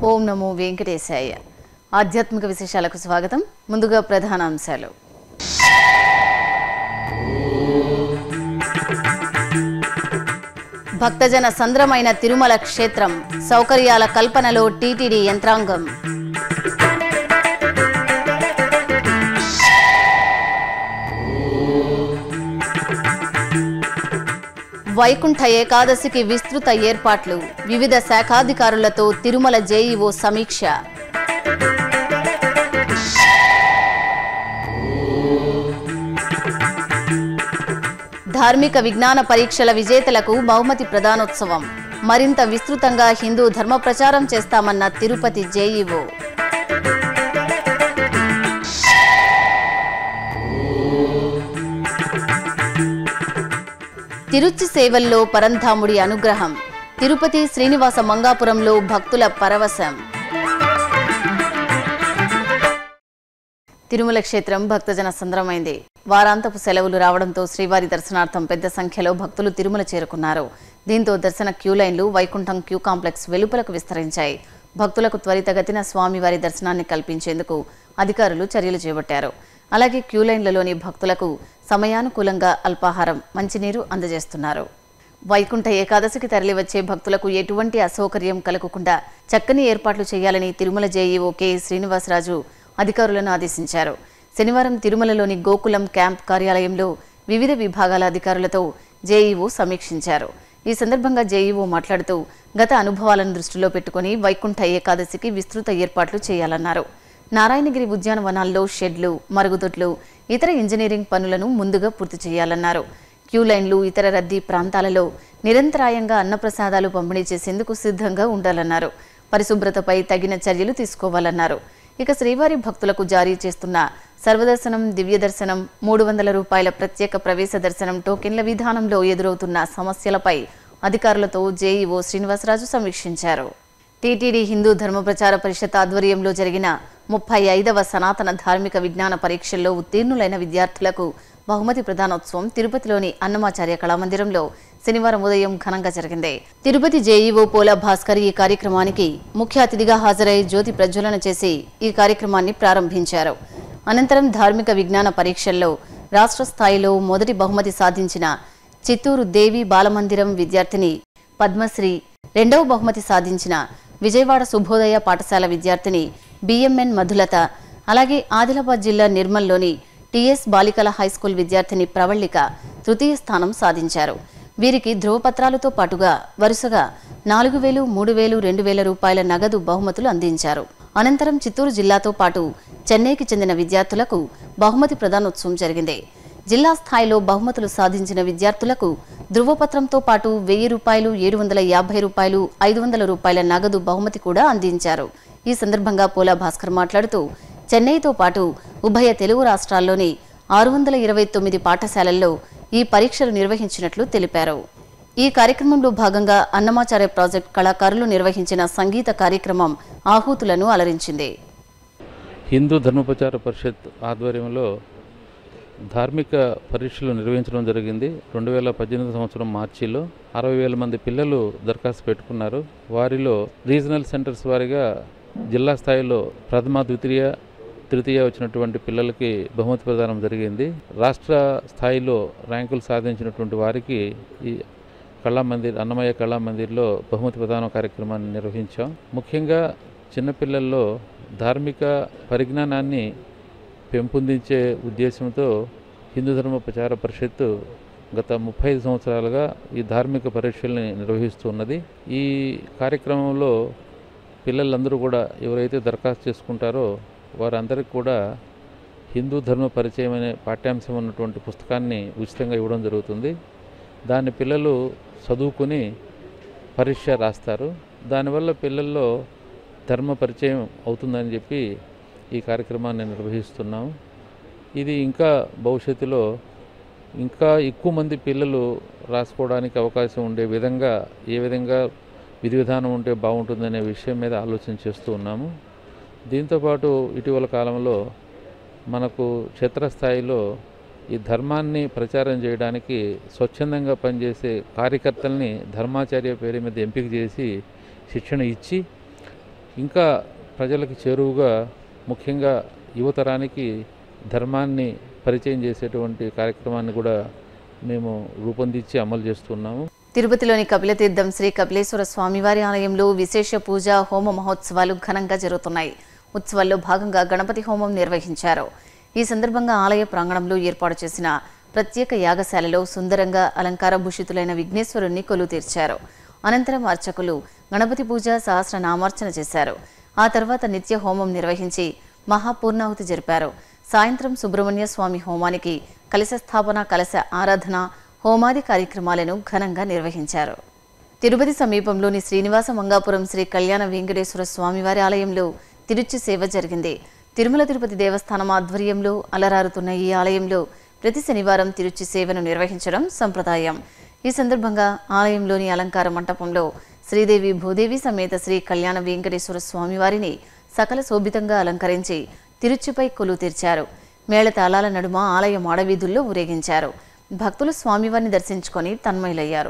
ఓం నమో వెంకటేశాయ ఆధ్యాత్మిక విశేషాలకు స్వాగతం ముందుగా ప్రధాన అంశాలు భక్తజన సంద్రమైన తిరుమల క్షేత్రం సౌకర్యాల కల్పనలో టీటీడీ యంత్రాంగం వైకుంఠ ఏకాదశికి విస్తృత ఏర్పాట్లు వివిధ శాఖాధికారులతో తిరుమల జేఈఓ సమీక్ష ధార్మిక విజ్ఞాన పరీక్షల విజేతలకు బహుమతి ప్రదానోత్సవం మరింత విస్తృతంగా హిందూ ధర్మ ప్రచారం చేస్తామన్న తిరుపతి జేఈఓ తిరుచి సేవల్లో పరంధాముడి అనుగ్రహం తిరుపతి శ్రీనివాస మంగాపురంలో భక్తుల పరవశం తిరుమల క్షేత్రం భక్తజన సంద్రమైంది వారాంతపు సెలవులు రావడంతో శ్రీవారి దర్శనార్థం పెద్ద సంఖ్యలో భక్తులు తిరుమల చేరుకున్నారు దీంతో దర్శన క్యూ లైన్లు వైకుంఠం క్యూ కాంప్లెక్స్ వెలుపలకు విస్తరించాయి భక్తులకు త్వరితగతిన స్వామివారి దర్శనాన్ని కల్పించేందుకు అధికారులు చర్యలు చేపట్టారు అలాగే క్యూ లైన్లలోని భక్తులకు సమయానుకూలంగా అల్పాహారం మంచినీరు అందజేస్తున్నారు వైకుంఠ ఏకాదశికి తరలివచ్చే భక్తులకు ఎటువంటి అసౌకర్యం కలగకుండా చక్కని ఏర్పాట్లు చేయాలని తిరుమల జేఈఓ కె శ్రీనివాసరాజు అధికారులను ఆదేశించారు శనివారం తిరుమలలోని గోకులం క్యాంప్ కార్యాలయంలో వివిధ విభాగాల అధికారులతో జేఈఓ సమీక్షించారు ఈ సందర్భంగా జేఈఓ మాట్లాడుతూ గత అనుభవాలను దృష్టిలో పెట్టుకుని వైకుంఠ ఏకాదశికి విస్తృత ఏర్పాట్లు చేయాలన్నారు నారాయణగిరి ఉద్యానవనాల్లో షెడ్లు మరుగుదొడ్లు ఇతర ఇంజనీరింగ్ పనులను ముందుగా పూర్తి చేయాలన్నారు క్యూ లైన్లు ఇతర రద్దీ ప్రాంతాలలో నిరంతరాయంగా అన్నప్రసాదాలు పంపిణీ చేసేందుకు సిద్ధంగా ఉండాలన్నారు పరిశుభ్రతపై తగిన చర్యలు తీసుకోవాలన్నారు ఇక శ్రీవారి భక్తులకు జారీ చేస్తున్న సర్వదర్శనం దివ్య దర్శనం మూడు వందల రూపాయల ప్రత్యేక ప్రవేశ దర్శనం టోకెన్ల విధానంలో ఎదురవుతున్న సమస్యలపై అధికారులతో జేఈఓ శ్రీనివాసరాజు సమీక్షించారు టీటీడీ హిందూ ధర్మ ప్రచార పరిషత్ ఆధ్వర్యంలో జరిగిన ముప్పై ఐదవ సనాతన ధార్మిక విజ్ఞాన పరీక్షల్లో ఉత్తీర్ణులైన విద్యార్థులకు బహుమతి ప్రధానోత్సవం తిరుపతిలోని అన్నమాచార్య కళామందిరంలో శనివారం ఉదయం ఘనంగా జరిగింది తిరుపతి జేఈఓ పోల భాస్కర్ ఈ కార్యక్రమానికి ముఖ్య అతిథిగా హాజరై జ్యోతి ప్రజ్వలన చేసి ఈ కార్యక్రమాన్ని ప్రారంభించారు అనంతరం ధార్మిక విజ్ఞాన పరీక్షల్లో రాష్ట్ర స్థాయిలో మొదటి బహుమతి సాధించిన చిత్తూరు దేవి బాలమందిరం విద్యార్థిని పద్మశ్రీ రెండవ బహుమతి సాధించిన విజయవాడ శుభోదయ పాఠశాల విద్యార్థిని బిఎంఎన్ మధులత అలాగే ఆదిలాబాద్ జిల్లా నిర్మల్లోని టిఎస్ బాలికల హైస్కూల్ విద్యార్థిని ప్రవళిక తృతీయ స్థానం సాధించారు వీరికి ధ్రువపత్రాలతో పాటుగా వరుసగా నాలుగు వేలు మూడు వేలు రెండు వేల రూపాయల నగదు బహుమతులు అందించారు అనంతరం చిత్తూరు జిల్లాతో పాటు చెన్నైకి చెందిన విద్యార్థులకు బహుమతి ప్రదానోత్సవం జరిగింది జిల్లా స్థాయిలో బహుమతులు సాధించిన విద్యార్థులకు ధృవపత్రంతో పాటు వెయ్యి రూపాయలు ఏడు వందల యాభై రూపాయలు ఐదు వందల రూపాయల నగదు బహుమతి కూడా అందించారు ఈ సందర్భంగా పోలా భాస్కర్ మాట్లాడుతూ చెన్నైతో పాటు ఉభయ తెలుగు రాష్ట్రాల్లోని ఆరు వందల ఇరవై తొమ్మిది పాఠశాలల్లో ఈ పరీక్షలు నిర్వహించినట్లు తెలిపారు ఈ కార్యక్రమంలో భాగంగా అన్నమాచార్య ప్రాజెక్ట్ కళాకారులు నిర్వహించిన సంగీత కార్యక్రమం ఆహూతులను అలరించింది హిందూ ధర్మప్రచార పరిషత్ ఆధ్వర్యంలో ధార్మిక పరీక్షలు నిర్వహించడం జరిగింది రెండు వేల పద్దెనిమిది సంవత్సరం మార్చిలో అరవై వేల మంది పిల్లలు దరఖాస్తు పెట్టుకున్నారు వారిలో రీజనల్ సెంటర్స్ వారిగా జిల్లా స్థాయిలో ప్రథమ ద్వితీయ తృతీయ వచ్చినటువంటి పిల్లలకి బహుమతి ప్రదానం జరిగింది రాష్ట్ర స్థాయిలో ర్యాంకులు సాధించినటువంటి వారికి ఈ కళామందిర్ అన్నమయ్య కళామందిర్లో బహుమతి ప్రదాన కార్యక్రమాన్ని నిర్వహించాం ముఖ్యంగా చిన్నపిల్లల్లో ధార్మిక పరిజ్ఞానాన్ని పెంపొందించే ఉద్దేశంతో హిందూ ధర్మ ప్రచార పరిషత్తు గత ముప్పై ఐదు సంవత్సరాలుగా ఈ ధార్మిక పరీక్షల్ని నిర్వహిస్తున్నది ఈ కార్యక్రమంలో పిల్లలందరూ కూడా ఎవరైతే దరఖాస్తు చేసుకుంటారో వారందరికీ కూడా హిందూ ధర్మ పరిచయం అనే పాఠ్యాంశం ఉన్నటువంటి పుస్తకాన్ని ఉచితంగా ఇవ్వడం జరుగుతుంది దాన్ని పిల్లలు చదువుకుని పరీక్ష రాస్తారు దానివల్ల పిల్లల్లో ధర్మ పరిచయం అవుతుందని చెప్పి ఈ కార్యక్రమాన్ని నిర్వహిస్తున్నాం ఇది ఇంకా భవిష్యత్తులో ఇంకా ఎక్కువ మంది పిల్లలు రాసుకోవడానికి అవకాశం ఉండే విధంగా ఏ విధంగా విధి విధానం ఉంటే బాగుంటుందనే విషయం మీద ఆలోచన చేస్తూ ఉన్నాము దీంతోపాటు ఇటీవల కాలంలో మనకు క్షేత్రస్థాయిలో ఈ ధర్మాన్ని ప్రచారం చేయడానికి స్వచ్ఛందంగా పనిచేసే కార్యకర్తల్ని ధర్మాచార్య పేరు మీద ఎంపిక చేసి శిక్షణ ఇచ్చి ఇంకా ప్రజలకు చేరువుగా ముఖ్యంగా యువతరానికి ధర్మాన్ని పరిచయం చేసేటువంటి కార్యక్రమాన్ని కూడా మేము రూపొందించి అమలు చేస్తున్నాము తిరుపతిలోని కపిలతీర్థం శ్రీ కపిలేశ్వర స్వామివారి ఆలయంలో విశేష పూజ హోమ మహోత్సవాలు ఘనంగా జరుగుతున్నాయి ఉత్సవాల్లో భాగంగా గణపతి హోమం నిర్వహించారు ఈ సందర్భంగా ఆలయ ప్రాంగణంలో ఏర్పాటు చేసిన ప్రత్యేక యాగశాలలో సుందరంగా అలంకార భూషితులైన విఘ్నేశ్వరుణ్ణి కొలువు తీర్చారు అనంతరం అర్చకులు గణపతి పూజ సహస్రనామార్చన చేశారు ఆ తర్వాత నిత్య హోమం నిర్వహించి మహాపూర్ణాహుతి జరిపారు సాయంత్రం సుబ్రహ్మణ్య స్వామి హోమానికి కలశ స్థాపన కలశ ఆరాధన హోమాది కార్యక్రమాలను ఘనంగా నిర్వహించారు తిరుపతి సమీపంలోని శ్రీనివాస మంగాపురం శ్రీ కళ్యాణ వెంకటేశ్వర స్వామివారి ఆలయంలో తిరుచి సేవ జరిగింది తిరుమల తిరుపతి దేవస్థానం ఆధ్వర్యంలో అలరారుతున్న ఈ ఆలయంలో ప్రతి శనివారం తిరుచి సేవను నిర్వహించడం సంప్రదాయం ఈ సందర్భంగా ఆలయంలోని అలంకార మంటపంలో శ్రీదేవి భూదేవి సమేత శ్రీ కళ్యాణ వెంకటేశ్వర స్వామివారిని సకల శోభితంగా అలంకరించి తిరుచిపై కొలువు తీర్చారు మేళతాళాల నడుమ ఆలయ మాడవీధుల్లో ఊరేగించారు భక్తులు స్వామివారిని దర్శించుకొని తన్మయులయ్యారు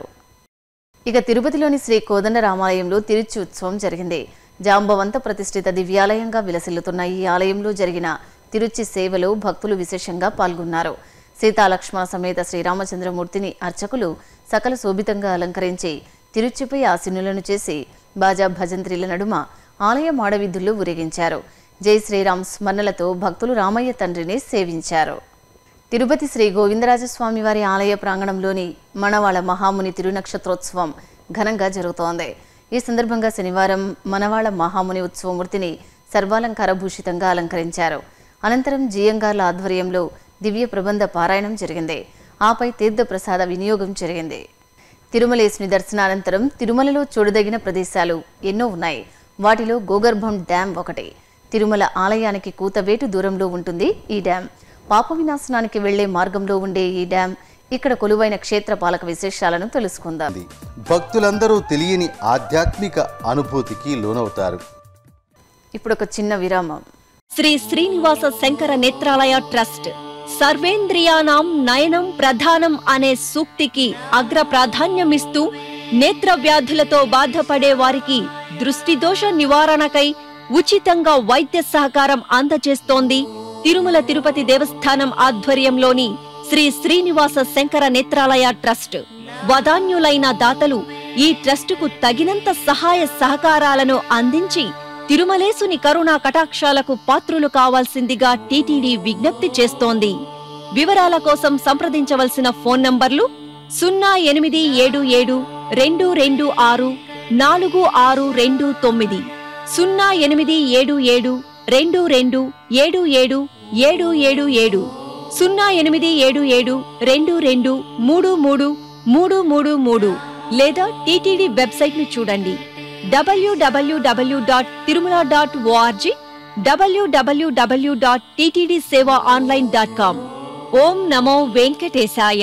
ఇక తిరుపతిలోని శ్రీ కోదండ రామాలయంలో తిరుచి ఉత్సవం జరిగింది జాంబవంత ప్రతిష్ఠిత దివ్యాలయంగా విలసిల్లుతున్న ఈ ఆలయంలో జరిగిన తిరుచి సేవలో భక్తులు విశేషంగా పాల్గొన్నారు సీతాలక్ష్మణ సమేత శ్రీరామచంద్రమూర్తిని అర్చకులు సకల శోభితంగా అలంకరించి తిరుచిపై ఆసీనులను చేసి బాజా భజంత్రిల నడుమ ఆలయ మాడవీధుల్లో ఊరేగించారు జై శ్రీరామ్ స్మరణలతో భక్తులు రామయ్య తండ్రిని సేవించారు తిరుపతి శ్రీ గోవిందరాజస్వామి వారి ఆలయ ప్రాంగణంలోని మనవాళ మహాముని తిరునక్షత్రోత్సవం ఘనంగా జరుగుతోంది ఈ సందర్భంగా శనివారం మనవాళ మహాముని ఉత్సవమూర్తిని సర్వాలంకార భూషితంగా అలంకరించారు అనంతరం జియంగార్ల ఆధ్వర్యంలో దివ్య ప్రబంధ పారాయణం జరిగింది ఆపై తీర్థ ప్రసాద వినియోగం జరిగింది తిరుమలేశుని దర్శనానంతరం తిరుమలలో చూడదగిన ప్రదేశాలు ఎన్నో ఉన్నాయి వాటిలో గోగర్భం డ్యాం ఒకటి తిరుమల ఆలయానికి కూతవేటు దూరంలో ఉంటుంది ఈ డ్యాం పాప వినాశనానికి వెళ్లే మార్గంలో ఉండే ఈ డ్యాం ఇక్కడ కొలువైన క్షేత్ర పాలక విశేషాలను తెలుసుకుందాం ఉంది. భక్తులందరూ తెలియని ఆధ్యాత్మిక అనుభూతికి లోనవుతారు ఇప్పుడు ఒక చిన్న విరామం శ్రీ శ్రీనివాస శంకర నేత్రాలయ ట్రస్ట్ సర్వేంద్రియానాం నయనం ప్రధానం అనే సూక్తికి అగ్ర ప్రాధాన్యమిస్తూ నేత్ర వ్యాధులతో బాధపడే వారికి దృష్టి దోష నివారణకై ఉచితంగా వైద్య సహకారం అందజేస్తోంది తిరుమల తిరుపతి దేవస్థానం ఆధ్వర్యంలోని శ్రీ శ్రీనివాస శంకర నేత్రాలయ ట్రస్ట్ వదాన్యులైన దాతలు ఈ ట్రస్టుకు తగినంత సహాయ సహకారాలను అందించి తిరుమలేసుని కరుణా కటాక్షాలకు పాత్రులు కావాల్సిందిగా టీటీడీ విజ్ఞప్తి చేస్తోంది వివరాల కోసం సంప్రదించవలసిన ఫోన్ నంబర్లు సున్నా ఎనిమిది ఏడు ఏడు రెండు రెండు ఆరు నాలుగు ఆరు రెండు తొమ్మిది సున్నా ఎనిమిది ఏడు ఏడు రెండు రెండు ఏడు ఏడు ఏడు ఏడు ఏడు సున్నా ఎనిమిది ఏడు ఏడు రెండు రెండు మూడు మూడు మూడు మూడు మూడు లేదా టీటీడీ వెబ్సైట్ ను చూడండి WWW dot Tirumala dot ORG WWW dot TTD seva online dot com ఓం నమో వెంకటేశాయ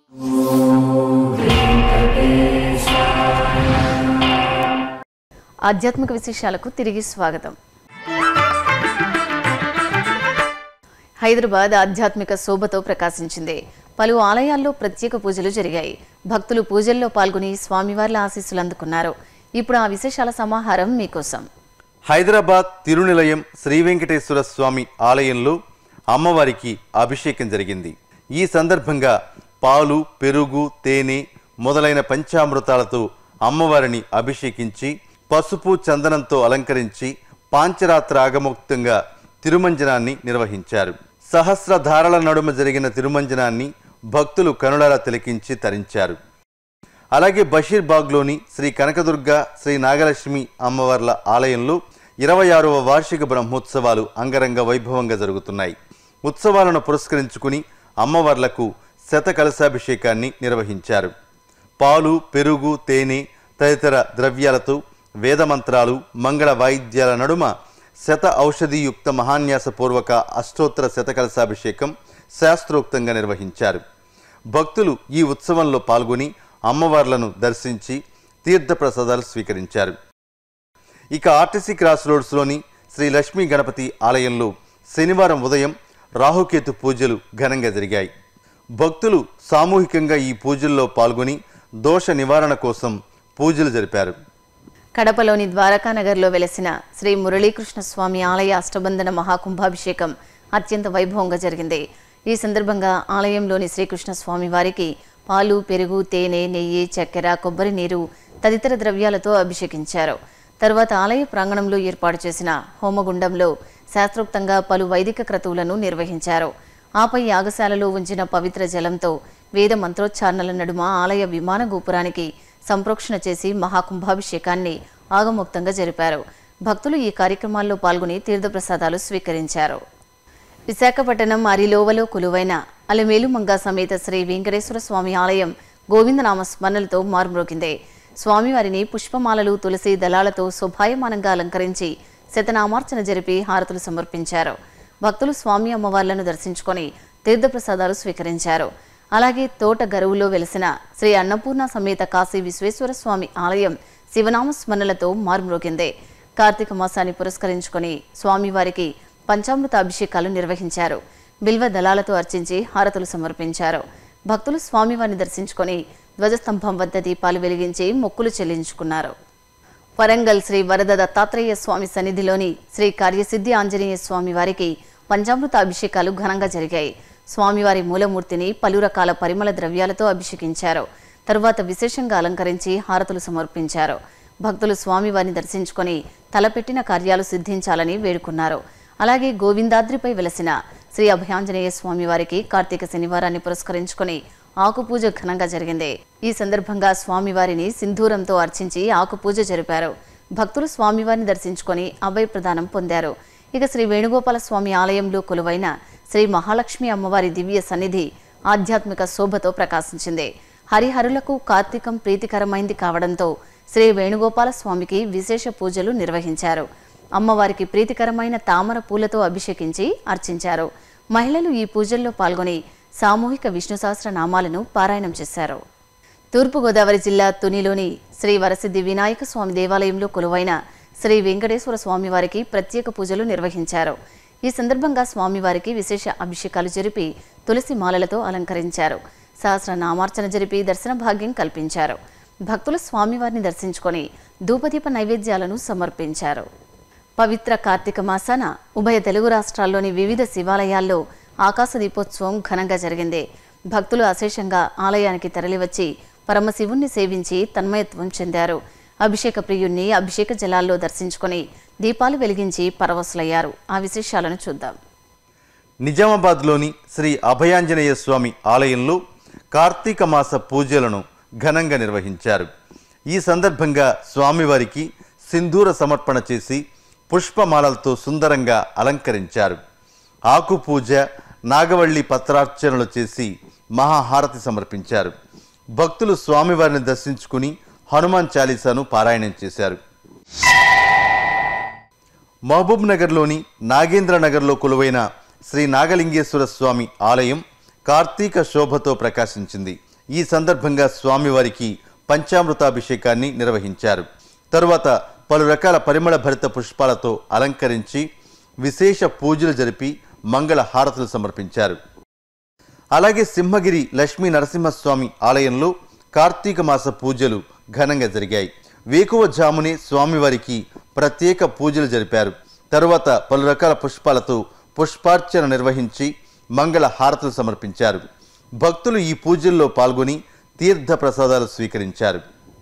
ఆధ్యాత్మిక విశేషాలకు తిరిగి స్వాగతం హైదరాబాద్ ఆధ్యాత్మిక శోభతో ప్రకాశించింది పలు ఆలయాల్లో ప్రత్యేక పూజలు జరిగాయి భక్తులు పూజల్లో పాల్గొని స్వామివార్ల ఆశీస్సులు అందుకున్నారు ఇప్పుడు ఆ విశేషాల సమాహారం మీకోసం హైదరాబాద్ తిరునిలయం శ్రీ వెంకటేశ్వర స్వామి ఆలయంలో అమ్మవారికి అభిషేకం జరిగింది ఈ సందర్భంగా పాలు పెరుగు తేనె మొదలైన పంచామృతాలతో అమ్మవారిని అభిషేకించి పసుపు చందనంతో అలంకరించి పాంచరాత్ర ఆగమోక్తంగా తిరుమంజనాన్ని నిర్వహించారు సహస్రధారల నడుమ జరిగిన తిరుమంజనాన్ని భక్తులు కనులారా తిలకించి తరించారు అలాగే బషీర్బాగ్లోని శ్రీ కనకదుర్గ శ్రీ నాగలక్ష్మి అమ్మవార్ల ఆలయంలో ఇరవై ఆరవ వార్షిక బ్రహ్మోత్సవాలు అంగరంగ వైభవంగా జరుగుతున్నాయి ఉత్సవాలను పురస్కరించుకుని అమ్మవార్లకు శత కలశాభిషేకాన్ని నిర్వహించారు పాలు పెరుగు తేనె తదితర ద్రవ్యాలతో వేదమంత్రాలు మంగళ వాయిద్యాల నడుమ శత ఔషధియుక్త మహాన్యాసపూర్వక అష్టోత్తర శతకలశాభిషేకం శాస్త్రోక్తంగా నిర్వహించారు భక్తులు ఈ ఉత్సవంలో పాల్గొని అమ్మవార్లను దర్శించి తీర్థప్రసాదాలు స్వీకరించారు ఇక ఆర్టీసీ క్రాస్ రోడ్స్లోని శ్రీ లక్ష్మీ గణపతి ఆలయంలో శనివారం ఉదయం రాహుకేతు పూజలు ఘనంగా జరిగాయి భక్తులు సామూహికంగా ఈ పూజల్లో పాల్గొని దోష నివారణ కోసం పూజలు జరిపారు కడపలోని ద్వారకానగర్లో వెలసిన శ్రీ మురళీకృష్ణ స్వామి ఆలయ అష్టబంధన మహాకుంభాభిషేకం అత్యంత వైభవంగా జరిగింది ఈ సందర్భంగా ఆలయంలోని శ్రీకృష్ణ స్వామి వారికి పాలు పెరుగు తేనె నెయ్యి చక్కెర కొబ్బరి నీరు తదితర ద్రవ్యాలతో అభిషేకించారు తర్వాత ఆలయ ప్రాంగణంలో ఏర్పాటు చేసిన హోమగుండంలో శాస్త్రోక్తంగా పలు వైదిక క్రతువులను నిర్వహించారు ఆపై యాగశాలలో ఉంచిన పవిత్ర జలంతో వేద మంత్రోచ్చారణల నడుమ ఆలయ విమాన గోపురానికి సంప్రోక్షణ చేసి మహాకుంభాభిషేకాన్ని ఆగమోక్తంగా జరిపారు భక్తులు ఈ కార్యక్రమాల్లో పాల్గొని తీర్థప్రసాదాలు స్వీకరించారు విశాఖపట్నం అరిలోవలో కొలువైన అలమేలుమంగ సమేత శ్రీ వెంకటేశ్వర స్వామి ఆలయం గోవిందనామ స్మరణలతో మారుమ్రోగింది స్వామివారిని పుష్పమాలలు తులసి దళాలతో శోభాయమానంగా అలంకరించి శతనామార్చన జరిపి హారతులు సమర్పించారు భక్తులు స్వామి అమ్మవార్లను దర్శించుకొని తీర్థప్రసాదాలు స్వీకరించారు అలాగే తోట గరువులో వెలిసిన శ్రీ అన్నపూర్ణ సమేత కాశీ విశ్వేశ్వర స్వామి ఆలయం శివనామ స్మరణలతో మారుమ్రోగింది కార్తీక మాసాన్ని పురస్కరించుకొని స్వామివారికి పంచామృత అభిషేకాలు నిర్వహించారు బిల్వ దళాలతో అర్చించి హారతులు సమర్పించారు భక్తులు స్వామివారిని దర్శించుకొని ధ్వజస్తంభం వద్ద దీపాలు వెలిగించి మొక్కులు చెల్లించుకున్నారు వరంగల్ శ్రీ వరద దత్తాత్రేయ స్వామి సన్నిధిలోని శ్రీ కార్యసిద్ధి ఆంజనేయ స్వామి వారికి పంచామృత అభిషేకాలు ఘనంగా జరిగాయి స్వామివారి మూలమూర్తిని పలు రకాల పరిమళ ద్రవ్యాలతో అభిషేకించారు తరువాత విశేషంగా అలంకరించి హారతులు సమర్పించారు భక్తులు స్వామివారిని దర్శించుకొని తలపెట్టిన కార్యాలు సిద్ధించాలని వేడుకున్నారు అలాగే గోవిందాద్రిపై వెలసిన శ్రీ అభయాంజనేయ స్వామి వారికి కార్తీక శనివారాన్ని పురస్కరించుకొని ఆకుపూజ ఘనంగా జరిగింది ఈ సందర్భంగా స్వామివారిని సింధూరంతో అర్చించి ఆకుపూజ జరిపారు భక్తులు స్వామివారిని దర్శించుకొని అభయ ప్రదానం పొందారు ఇక శ్రీ వేణుగోపాల స్వామి ఆలయంలో కొలువైన శ్రీ మహాలక్ష్మి అమ్మవారి దివ్య సన్నిధి ఆధ్యాత్మిక శోభతో ప్రకాశించింది హరిహరులకు కార్తీకం ప్రీతికరమైంది కావడంతో శ్రీ వేణుగోపాల స్వామికి విశేష పూజలు నిర్వహించారు అమ్మవారికి ప్రీతికరమైన తామర పూలతో అభిషేకించి అర్చించారు మహిళలు ఈ పూజల్లో పాల్గొని సామూహిక విష్ణు సహస్ర నామాలను పారాయణం చేశారు తూర్పుగోదావరి జిల్లా తునిలోని శ్రీ వరసిద్ధి వినాయక స్వామి దేవాలయంలో కొలువైన శ్రీ వెంకటేశ్వర స్వామి వారికి ప్రత్యేక పూజలు నిర్వహించారు ఈ సందర్భంగా స్వామివారికి విశేష అభిషేకాలు జరిపి తులసి మాలలతో అలంకరించారు సహస్ర నామార్చన జరిపి దర్శన భాగ్యం కల్పించారు భక్తులు స్వామివారిని దర్శించుకొని ధూపదీప నైవేద్యాలను సమర్పించారు పవిత్ర కార్తీక మాసాన ఉభయ తెలుగు రాష్ట్రాల్లోని వివిధ శివాలయాల్లో ఆకాశ దీపోత్సవం ఘనంగా జరిగింది భక్తులు అశేషంగా ఆలయానికి తరలివచ్చి పరమశివుణ్ణి సేవించి తన్మయత్వం చెందారు అభిషేక ప్రియుణ్ణి అభిషేక జలాల్లో దర్శించుకొని దీపాలు వెలిగించి పరవశులయ్యారు ఆ విశేషాలను చూద్దాం నిజామాబాద్లోని శ్రీ అభయాంజనేయ స్వామి ఆలయంలో కార్తీక మాస పూజలను ఘనంగా నిర్వహించారు ఈ సందర్భంగా స్వామివారికి సింధూర సమర్పణ చేసి పుష్పమాలలతో సుందరంగా అలంకరించారు ఆకు పూజ నాగవల్లి పత్రార్చనలు చేసి మహాహారతి సమర్పించారు భక్తులు స్వామివారిని దర్శించుకుని హనుమాన్ చాలీసాను పారాయణం చేశారు మహబూబ్ నగర్లోని నాగేంద్ర నగర్లో కొలువైన శ్రీ నాగలింగేశ్వర స్వామి ఆలయం కార్తీక శోభతో ప్రకాశించింది ఈ సందర్భంగా స్వామివారికి పంచామృతాభిషేకాన్ని నిర్వహించారు తరువాత పలు రకాల పరిమళ భరిత పుష్పాలతో అలంకరించి విశేష పూజలు జరిపి మంగళ హారతులు సమర్పించారు అలాగే సింహగిరి లక్ష్మీ నరసింహస్వామి ఆలయంలో కార్తీక మాస పూజలు ఘనంగా జరిగాయి వేకువ జామునే స్వామివారికి ప్రత్యేక పూజలు జరిపారు తరువాత పలు రకాల పుష్పాలతో పుష్పార్చన నిర్వహించి మంగళ హారతులు సమర్పించారు భక్తులు ఈ పూజల్లో పాల్గొని తీర్థ ప్రసాదాలు స్వీకరించారు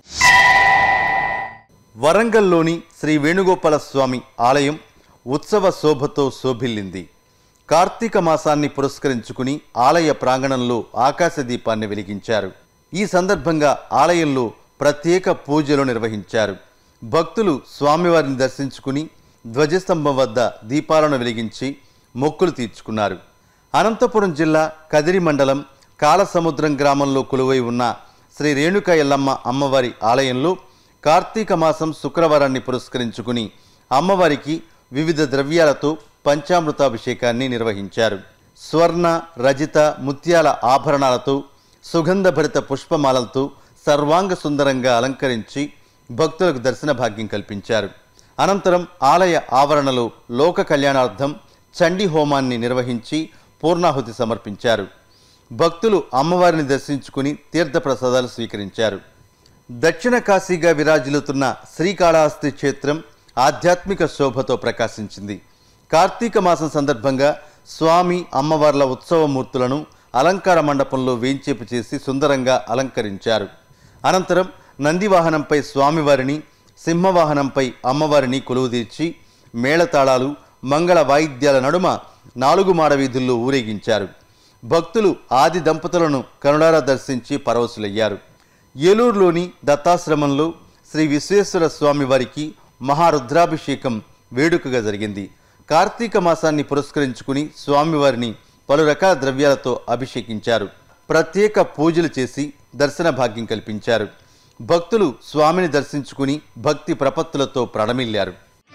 వరంగల్లోని శ్రీ వేణుగోపాల స్వామి ఆలయం ఉత్సవ శోభతో శోభిల్లింది కార్తీక మాసాన్ని పురస్కరించుకుని ఆలయ ప్రాంగణంలో ఆకాశ దీపాన్ని వెలిగించారు ఈ సందర్భంగా ఆలయంలో ప్రత్యేక పూజలు నిర్వహించారు భక్తులు స్వామివారిని దర్శించుకుని ధ్వజస్తంభం వద్ద దీపాలను వెలిగించి మొక్కులు తీర్చుకున్నారు అనంతపురం జిల్లా కదిరి మండలం కాలసముద్రం గ్రామంలో కొలువై ఉన్న శ్రీ రేణుక ఎల్లమ్మ అమ్మవారి ఆలయంలో కార్తీక మాసం శుక్రవారాన్ని పురస్కరించుకుని అమ్మవారికి వివిధ ద్రవ్యాలతో పంచామృతాభిషేకాన్ని నిర్వహించారు స్వర్ణ రజిత ముత్యాల ఆభరణాలతో సుగంధభరిత పుష్పమాలలతో సర్వాంగ సుందరంగా అలంకరించి భక్తులకు దర్శన భాగ్యం కల్పించారు అనంతరం ఆలయ ఆవరణలో లోక కళ్యాణార్థం చండీ హోమాన్ని నిర్వహించి పూర్ణాహుతి సమర్పించారు భక్తులు అమ్మవారిని దర్శించుకుని తీర్థప్రసాదాలు స్వీకరించారు దక్షిణ కాశీగా విరాజిల్లుతున్న శ్రీకాళహస్తి క్షేత్రం ఆధ్యాత్మిక శోభతో ప్రకాశించింది కార్తీక మాసం సందర్భంగా స్వామి అమ్మవార్ల ఉత్సవమూర్తులను అలంకార మండపంలో వేంచేపు చేసి సుందరంగా అలంకరించారు అనంతరం నందివాహనంపై స్వామివారిని సింహవాహనంపై అమ్మవారిని కొలువుదీర్చి మేళతాళాలు మంగళ వాయిద్యాల నడుమ నాలుగు మాడ వీధుల్లో ఊరేగించారు భక్తులు ఆది దంపతులను కనుడారా దర్శించి పరవశులయ్యారు ఏలూరులోని దత్తాశ్రమంలో శ్రీ విశ్వేశ్వర స్వామి వారికి మహారుద్రాభిషేకం వేడుకగా జరిగింది కార్తీక మాసాన్ని పురస్కరించుకుని స్వామివారిని పలు రకాల ద్రవ్యాలతో అభిషేకించారు ప్రత్యేక పూజలు చేసి దర్శన భాగ్యం కల్పించారు భక్తులు స్వామిని దర్శించుకుని భక్తి ప్రపత్తులతో ప్రణమిల్లారు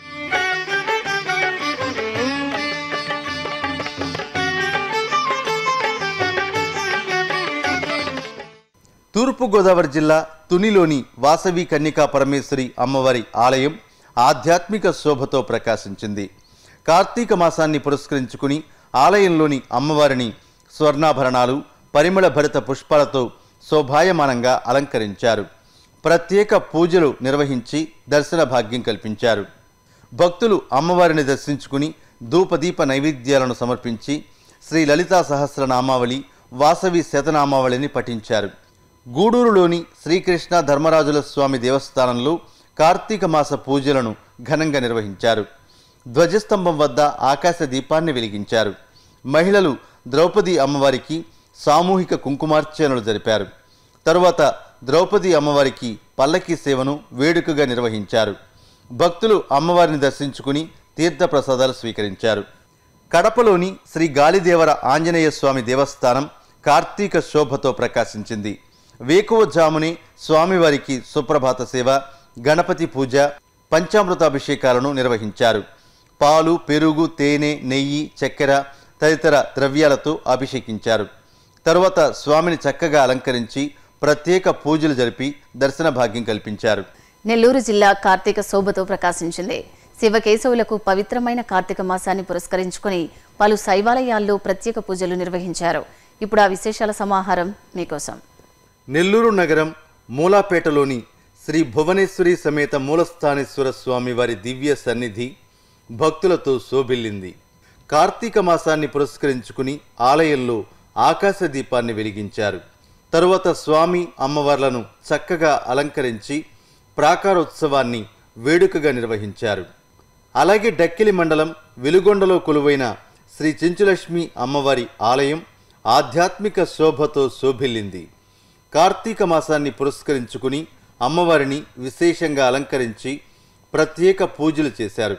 తూర్పుగోదావరి జిల్లా తునిలోని వాసవి కన్నికా పరమేశ్వరి అమ్మవారి ఆలయం ఆధ్యాత్మిక శోభతో ప్రకాశించింది కార్తీక మాసాన్ని పురస్కరించుకుని ఆలయంలోని అమ్మవారిని స్వర్ణాభరణాలు పరిమళ భరిత పుష్పాలతో శోభాయమానంగా అలంకరించారు ప్రత్యేక పూజలు నిర్వహించి దర్శన భాగ్యం కల్పించారు భక్తులు అమ్మవారిని దర్శించుకుని ధూపదీప నైవేద్యాలను సమర్పించి శ్రీ లలితా సహస్రనామావళి వాసవి శతనామావళిని పఠించారు గూడూరులోని శ్రీకృష్ణ ధర్మరాజుల స్వామి దేవస్థానంలో కార్తీక మాస పూజలను ఘనంగా నిర్వహించారు ధ్వజస్తంభం వద్ద ఆకాశ దీపాన్ని వెలిగించారు మహిళలు ద్రౌపది అమ్మవారికి సామూహిక కుంకుమార్చనలు జరిపారు తరువాత ద్రౌపది అమ్మవారికి పల్లకి సేవను వేడుకగా నిర్వహించారు భక్తులు అమ్మవారిని దర్శించుకుని తీర్థప్రసాదాలు స్వీకరించారు కడపలోని శ్రీ గాలిదేవర ఆంజనేయ స్వామి దేవస్థానం కార్తీక శోభతో ప్రకాశించింది వేకువజామునే స్వామివారికి సుప్రభాత సేవ గణపతి పూజ పంచామృతాభిషేకాలను నిర్వహించారు పాలు పెరుగు తేనె నెయ్యి చక్కెర తదితర ద్రవ్యాలతో అభిషేకించారు తరువాత స్వామిని చక్కగా అలంకరించి ప్రత్యేక పూజలు జరిపి దర్శన భాగ్యం కల్పించారు నెల్లూరు జిల్లా కార్తీక శోభతో ప్రకాశించింది శివకేశవులకు పవిత్రమైన కార్తీక మాసాన్ని పురస్కరించుకుని పలు శైవాలయాల్లో ప్రత్యేక పూజలు నిర్వహించారు ఇప్పుడు ఆ విశేషాల సమాహారం మీకోసం నెల్లూరు నగరం మూలాపేటలోని శ్రీ భువనేశ్వరి సమేత మూలస్థానేశ్వర స్వామి వారి దివ్య సన్నిధి భక్తులతో శోభిల్లింది కార్తీక మాసాన్ని పురస్కరించుకుని ఆలయంలో ఆకాశ దీపాన్ని వెలిగించారు తరువాత స్వామి అమ్మవార్లను చక్కగా అలంకరించి ప్రాకారోత్సవాన్ని వేడుకగా నిర్వహించారు అలాగే డక్కిలి మండలం వెలుగొండలో కొలువైన శ్రీ చెంచులక్ష్మి అమ్మవారి ఆలయం ఆధ్యాత్మిక శోభతో శోభిల్లింది కార్తీక మాసాన్ని పురస్కరించుకుని అమ్మవారిని విశేషంగా అలంకరించి ప్రత్యేక పూజలు చేశారు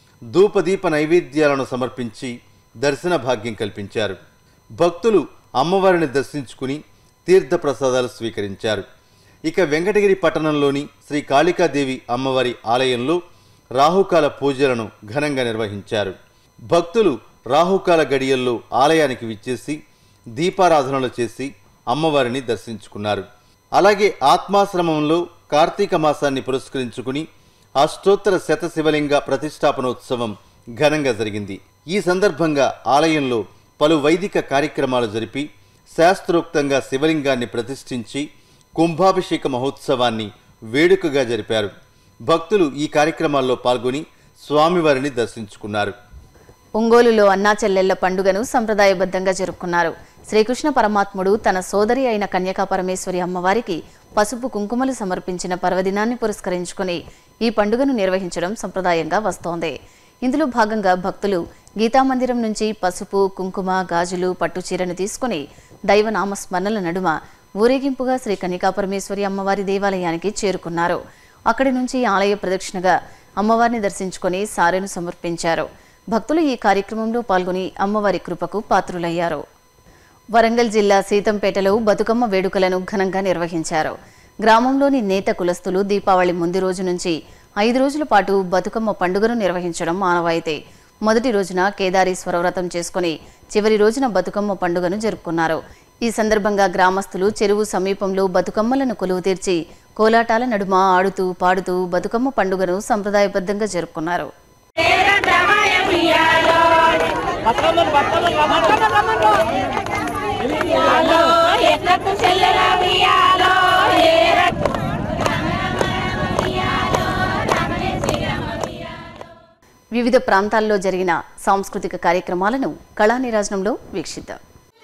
ధూపదీప నైవేద్యాలను సమర్పించి దర్శన భాగ్యం కల్పించారు భక్తులు అమ్మవారిని దర్శించుకుని తీర్థప్రసాదాలు స్వీకరించారు ఇక వెంకటగిరి పట్టణంలోని శ్రీ కాళికాదేవి అమ్మవారి ఆలయంలో రాహుకాల పూజలను ఘనంగా నిర్వహించారు భక్తులు రాహుకాల గడియల్లో ఆలయానికి విచ్చేసి దీపారాధనలు చేసి అమ్మవారిని దర్శించుకున్నారు అలాగే ఆత్మాశ్రమంలో కార్తీక మాసాన్ని పురస్కరించుకుని అష్టోత్తర శత శివలింగ ప్రతిష్టాపనోత్సవం ఘనంగా జరిగింది ఈ సందర్భంగా ఆలయంలో పలు వైదిక కార్యక్రమాలు జరిపి శాస్త్రోక్తంగా శివలింగాన్ని ప్రతిష్ఠించి కుంభాభిషేక మహోత్సవాన్ని వేడుకగా జరిపారు భక్తులు ఈ కార్యక్రమాల్లో పాల్గొని స్వామివారిని దర్శించుకున్నారు ఒంగోలులో అన్నా చెల్లెళ్ల పండుగను సంప్రదాయబద్ధంగా జరుపుకున్నారు శ్రీకృష్ణ పరమాత్ముడు తన సోదరి అయిన కన్యకా పరమేశ్వరి అమ్మవారికి పసుపు కుంకుమలు సమర్పించిన పర్వదినాన్ని పురస్కరించుకుని ఈ పండుగను నిర్వహించడం సంప్రదాయంగా వస్తోంది ఇందులో భాగంగా భక్తులు గీతామందిరం నుంచి పసుపు కుంకుమ గాజులు పట్టు చీరను తీసుకుని దైవనామస్మరణల నడుమ ఊరేగింపుగా శ్రీ కన్యకా పరమేశ్వరి అమ్మవారి దేవాలయానికి చేరుకున్నారు అక్కడి నుంచి ఆలయ ప్రదక్షిణగా అమ్మవారిని దర్శించుకొని సారెను సమర్పించారు భక్తులు ఈ కార్యక్రమంలో పాల్గొని అమ్మవారి కృపకు పాత్రులయ్యారు వరంగల్ జిల్లా సీతంపేటలో బతుకమ్మ వేడుకలను ఘనంగా నిర్వహించారు గ్రామంలోని నేత కులస్తులు దీపావళి ముందు రోజు నుంచి ఐదు రోజుల పాటు బతుకమ్మ పండుగను నిర్వహించడం ఆనవాయితీ మొదటి రోజున కేదారీశ్వర వ్రతం చేసుకుని చివరి రోజున బతుకమ్మ పండుగను జరుపుకున్నారు ఈ సందర్భంగా గ్రామస్తులు చెరువు సమీపంలో బతుకమ్మలను కొలువు తీర్చి కోలాటాల నడుమ ఆడుతూ పాడుతూ బతుకమ్మ పండుగను సంప్రదాయబద్ధంగా జరుపుకున్నారు ఎట్లకు చెల్లెలా ఉయ్యాలో ఏరట్ వివిధ ప్రాంతాల్లో జరిగిన సాంస్కృతిక కార్యక్రమాలను కళానిరాజనంలో వీక్షిద్దాం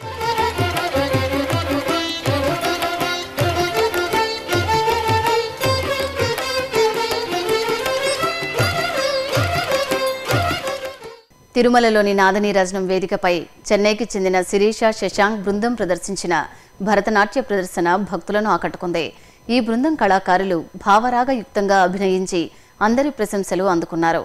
తిరుమలలోని నాదనీరాజనం వేదికపై చెన్నైకి చెందిన శిరీష శశాంక్ బృందం ప్రదర్శించిన భరతనాట్య ప్రదర్శన భక్తులను ఆకట్టుకుంది ఈ బృందం కళాకారులు భావరాగయుక్తంగా అభినయించి అందరి ప్రశంసలు అందుకున్నారు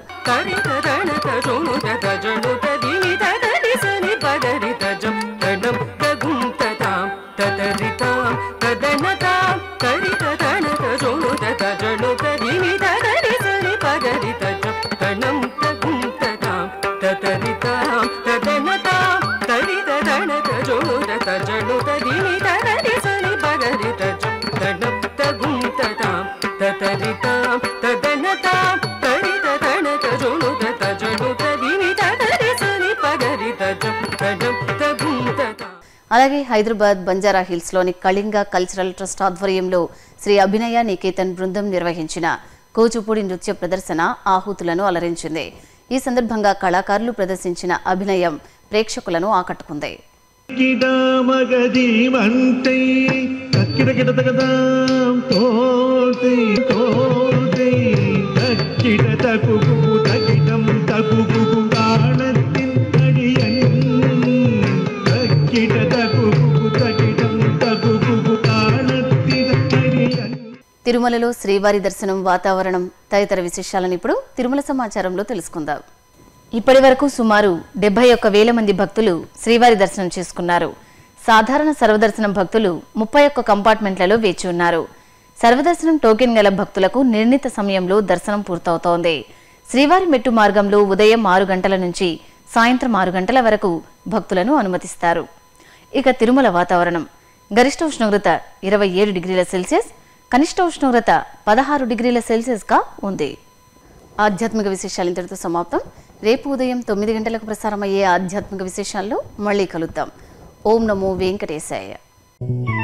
అలాగే హైదరాబాద్ బంజారా హిల్స్ లోని కళింగ కల్చరల్ ట్రస్ట్ ఆధ్వర్యంలో శ్రీ అభినయ నికేతన్ బృందం నిర్వహించిన కూచిపూడి నృత్య ప్రదర్శన ఆహుతులను అలరించింది ఈ సందర్భంగా కళాకారులు ప్రదర్శించిన అభినయం ప్రేక్షకులను ఆకట్టుకుంది గిడామగదీమంతై తక్కిడకిడతగదాం తోల్తై తోల్తై తక్కిడ తకుగు తగిడం తకుగు తాళத்தின் அடியன் தக்கிட தகுகு தகிடம் தகுகு தாளத்தின் அடியன் తిరుమలలో శ్రీవారి దర్శనం వాతావరణం తదితర విశేషాలను ఇప్పుడు తిరుమల సమాచారంలో తెలుసుకుందాం ఇప్పటి వరకు సుమారు డెబ్బై ఒక్క వేల మంది భక్తులు శ్రీవారి దర్శనం చేసుకున్నారు సాధారణ సర్వదర్శనం భక్తులు ముప్పై ఒక్క కంపార్ట్మెంట్లలో వేచి ఉన్నారు సర్వదర్శనం టోకెన్ గల భక్తులకు నిర్ణీత సమయంలో దర్శనం పూర్తవుతోంది శ్రీవారి మెట్టు మార్గంలో ఉదయం ఆరు గంటల నుంచి సాయంత్రం ఆరు గంటల వరకు భక్తులను అనుమతిస్తారు ఇక తిరుమల వాతావరణం గరిష్ట ఉష్ణోగ్రత ఇరవై ఏడు డిగ్రీల సెల్సియస్ కనిష్ట ఉష్ణోగ్రత పదహారు డిగ్రీల సెల్సియస్గా ఉంది ఆధ్యాత్మిక విశేషాలు ఇంతటితో సమాప్తం రేపు ఉదయం తొమ్మిది గంటలకు ప్రసారమయ్యే ఆధ్యాత్మిక విశేషాల్లో మళ్ళీ కలుద్దాం ఓం నమో వెంకటేశాయ